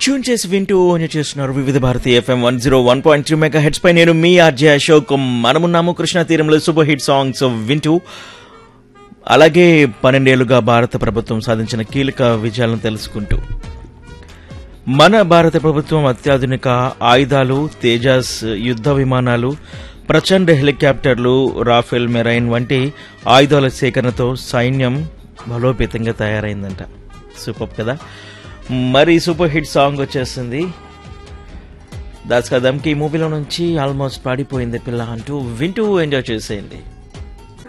tune చేసి వింటూ enjoy చేస్తున్నారు Vividh Bharati FM one zero one point three megahertz పై నేను మీ ఆర్జే అశోక్ మనమున్నాము కృష్ణా తీరంలో సూపర్ హిట్ సాంగ్స్ వింటూ అలాగే పన్నెండేళ్లుగా భారత ప్రభుత్వం సాధించిన కీలక విజయాలను తెలుసుకుంటూ మన భారత ప్రభుత్వం అత్యాధునిక ఆయుధాలు తేజాస్ యుద్ధ విమానాలు ప్రచండ హెలికాప్టర్లు రాఫెల్ మెరైన్ వంటి ఆయుధాల సేకరణతో సైన్యం బలోపేతంగా తయారైందంట సూపర్ కదా మరి సూపర్ హిట్ సాంగ్ వచ్చేస్తుంది దాస్ కదమ్కి మూవీలో నుంచి ఆల్మోస్ట్ పాడిపోయింది పిల్ల అంటూ వింటూ ఎంజాయ్ చేసేయండి